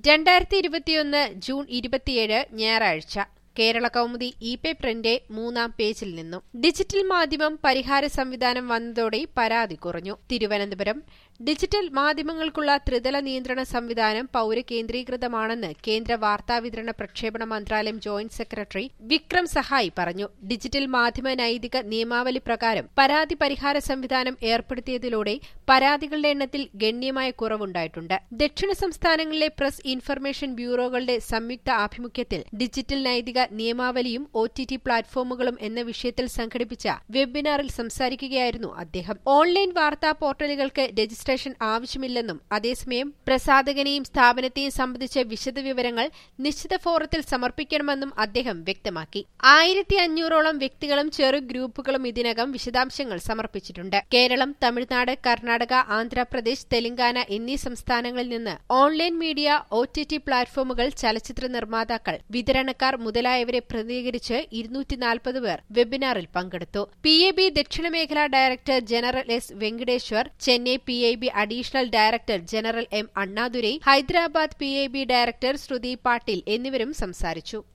രണ്ടായിരത്തി ഇരുപത്തിയൊന്ന് ജൂൺ ഇരുപത്തിയേഴ് ഞായറാഴ്ച കേരള കൗമുദി ഇ പേപ്പറിന്റെ മൂന്നാം പേജിൽ നിന്നും ഡിജിറ്റൽ മാധ്യമം പരിഹാര സംവിധാനം വന്നതോടെ പരാതി കുറഞ്ഞു തിരുവനന്തപുരം ഡിജിറ്റൽ മാധ്യമങ്ങൾക്കുള്ള ത്രിതല നിയന്ത്രണ സംവിധാനം പൌരകേന്ദ്രീകൃതമാണെന്ന് കേന്ദ്ര വാർത്താവിതരണ പ്രക്ഷേപണ മന്ത്രാലയം ജോയിന്റ് സെക്രട്ടറി വിക്രം സഹായ് പറഞ്ഞു ഡിജിറ്റൽ മാധ്യമ നൈതിക നിയമാവലി പ്രകാരം പരാതി പരിഹാര സംവിധാനം ഏർപ്പെടുത്തിയതിലൂടെ പരാതികളുടെ എണ്ണത്തിൽ ഗണ്യമായ കുറവുണ്ടായിട്ടുണ്ട് ദക്ഷിണ സംസ്ഥാനങ്ങളിലെ പ്രസ് ഇൻഫർമേഷൻ ബ്യൂറോകളുടെ സംയുക്ത ആഭിമുഖ്യത്തിൽ ഡിജിറ്റൽ നൈതിക നിയമാവലിയും ഒ ടി ടി പ്ലാറ്റ്ഫോമുകളും എന്ന വിഷയത്തിൽ സംഘടിപ്പിച്ച വെബിനാറിൽ സംസാരിക്കുകയായിരുന്നു അദ്ദേഹം ഓൺലൈൻ വാർത്താ പോർട്ടലുകൾക്ക് രജിസ്ട്രേഷൻ ആവശ്യമില്ലെന്നും അതേസമയം പ്രസാധകനെയും സ്ഥാപനത്തെയും സംബന്ധിച്ച വിശദവിവരങ്ങൾ നിശ്ചിത ഫോറത്തിൽ സമർപ്പിക്കണമെന്നും അദ്ദേഹം വ്യക്തമാക്കി ആയിരത്തി അഞ്ഞൂറോളം വ്യക്തികളും ചെറു ഗ്രൂപ്പുകളും ഇതിനകം വിശദാംശങ്ങൾ സമർപ്പിച്ചിട്ടുണ്ട് കേരളം തമിഴ്നാട് കർണാടക ആന്ധ്രാപ്രദേശ് തെലങ്കാന എന്നീ സംസ്ഥാനങ്ങളിൽ നിന്ന് online media O T T പ്ലാറ്റ്ഫോമുകൾ ചലച്ചിത്ര നിർമ്മാതാക്കൾ വിതരണക്കാർ മുതലായവരെ പ്രതിനിധീകരിച്ച് ഇരുന്നൂറ്റി നാൽപ്പത് പേർ വെബിനാറിൽ പങ്കെടുത്തു പി എ ബി ദക്ഷിണമേഖലാ director general S Venkateshwar Chennai P I B additional director general M Annadurai Hyderabad P I B director Shruti Patil എന്നിവരും സംസാരിച്ചു